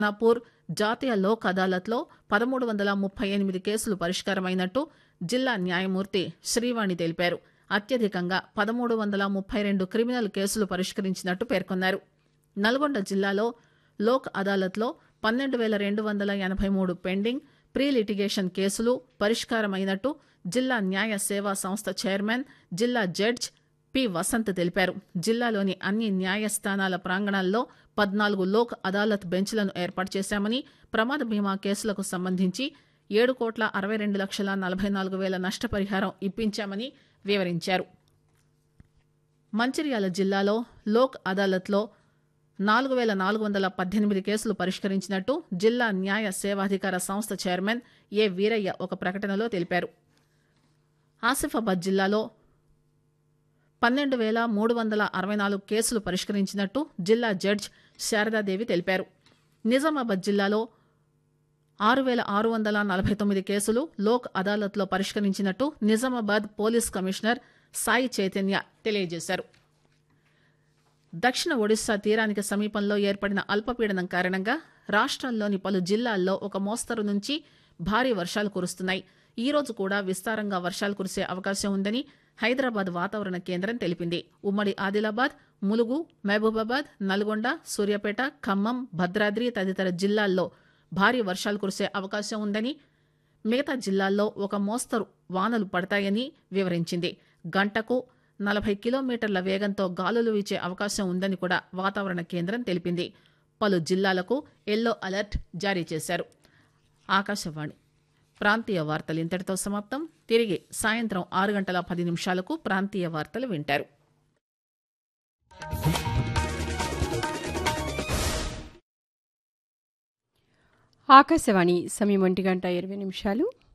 నాపూర్ జాతీయ లోక్ అదాలత్లో పదమూడు వందల ముప్పై ఎనిమిది కేసులు పరిష్కారమైనట్టు జిల్లా న్యాయమూర్తి శ్రీవాణి తెలిపారు అత్యధికంగా పదమూడు వందల ముప్పై రెండు క్రిమినల్ కేసులు పరిష్కరించినట్టు పేర్కొన్నారు నల్గొండ జిల్లాలో లోక్ అదాలత్లో పన్నెండు వేల రెండు వందల ఎనభై మూడు పెండింగ్ ప్రీ లిటిగేషన్ కేసులు పరిష్కారమైనట్టు జిల్లా న్యాయ సేవా సంస్థ చైర్మన్ జిల్లా జడ్జ్ పి వసంత్ తెలిపారు జిల్లాలోని అన్ని న్యాయస్థానాల ప్రాంగణాల్లో పద్నాలుగు లోక్ అదాలత్ బెంచ్లను ఏర్పాటు చేశామని ప్రమాద బీమా కేసులకు సంబంధించి ఏడు కోట్ల అరవై రెండు లక్షల నలభై నాలుగు వేల నష్టపరిహారం ఇప్పించామని వివరించారు మంచిర్యాల జిల్లాలో లోక్ అదాలత్లో నాలుగు వేల నాలుగు వందల పద్దెనిమిది కేసులు పరిష్కరించినట్టు జిల్లా న్యాయ సేవాధికార సంస్థ చైర్మన్ ఏ వీరయ్య ఒక ప్రకటనలో తెలిపారు ఆసిఫాబాద్ జిల్లాలో పన్నెండు వేల మూడు వందల అరవై నాలుగు కేసులు పరిష్కరించినట్టు జిల్లా జడ్జ్ శారదాదేవి తెలిపారు నిజామాబాద్ జిల్లాలో ఆరు వేల ఆరు వందల నలభై తొమ్మిది కేసులు లోక్ అదాలత్లో పరిష్కరించినట్టు నిజామాబాద్ పోలీస్ కమిషనర్ సాయి చైతన్య తెలియజేశారు దక్షిణ ఒడిశా తీరానికి సమీపంలో ఏర్పడిన అల్పపీడనం కారణంగా రాష్ట్రంలోని పలు జిల్లాల్లో ఒక మోస్తరు నుంచి భారీ వర్షాలు కురుస్తున్నాయి ఈ రోజు కూడా విస్తారంగా వర్షాలు కురిసే అవకాశం ఉందని హైదరాబాద్ వాతావరణ కేంద్రం తెలిపింది ఉమ్మడి ఆదిలాబాద్ ములుగు మహబూబాబాద్ నల్గొండ సూర్యాపేట ఖమ్మం భద్రాద్రి తదితర జిల్లాల్లో భారీ వర్షాలు కురిసే అవకాశం ఉందని మిగతా జిల్లాల్లో ఒక మోస్తరు వానలు పడతాయని వివరించింది గంటకు నలభై కిలోమీటర్ల వేగంతో గాలులు వీచే అవకాశం ఉందని కూడా వాతావరణ కేంద్రం తెలిపింది పలు జిల్లాలకు ఎల్లో అలర్ట్ జారీ చేశారు ఆకాశవాణి ప్రాంతీయ వార్తలు ఇంతటితో సమాప్తం తిరిగి సాయంత్రం ఆరు గంటల పది నిమిషాలకు ప్రాంతీయ వార్తలు వింటారు ఆకాశవాణి సమయం ఒంటి గంట ఇరవై నిమిషాలు